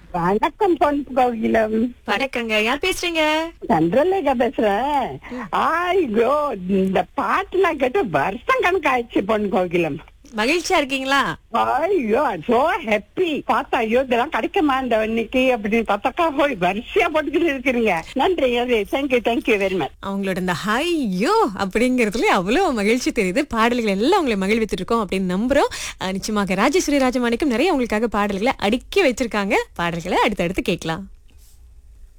வணக்கம் பொன் கோகிலம் வணக்கங்க யார் பேசுறீங்க சந்திரலேகா பேசுறேன் ஐயோ இந்த பாட்டு நான் கேட்டு வருஷம் கணக்காயிடுச்சு பொன் கோகிலம் மகிழ்ச்சியா இருக்கீங்களா ஐயோ சோ ஹாப்பி பார்த்தா ஐயோ இதெல்லாம் கிடைக்குமா இந்த இன்னைக்கு அப்படின்னு பார்த்தாக்கா போய் வரிசையா போட்டுக்கிட்டு இருக்கிறீங்க நன்றி தேங்க்யூ தேங்க்யூ வெரி மச் அவங்களோட இந்த ஹையோ அப்படிங்கறதுல அவ்வளவு மகிழ்ச்சி தெரியுது பாடல்கள் எல்லாம் உங்களை மகிழ்வித்துட்டு இருக்கோம் அப்படின்னு நம்புறோம் அஹ் நிச்சயமாக ராஜேஸ்வரி ராஜமாணிக்கம் நிறைய உங்களுக்காக பாடல்களை அடுக்கி வச்சிருக்காங்க பாடல்களை அடுத்தடுத்து கேட்கலாம்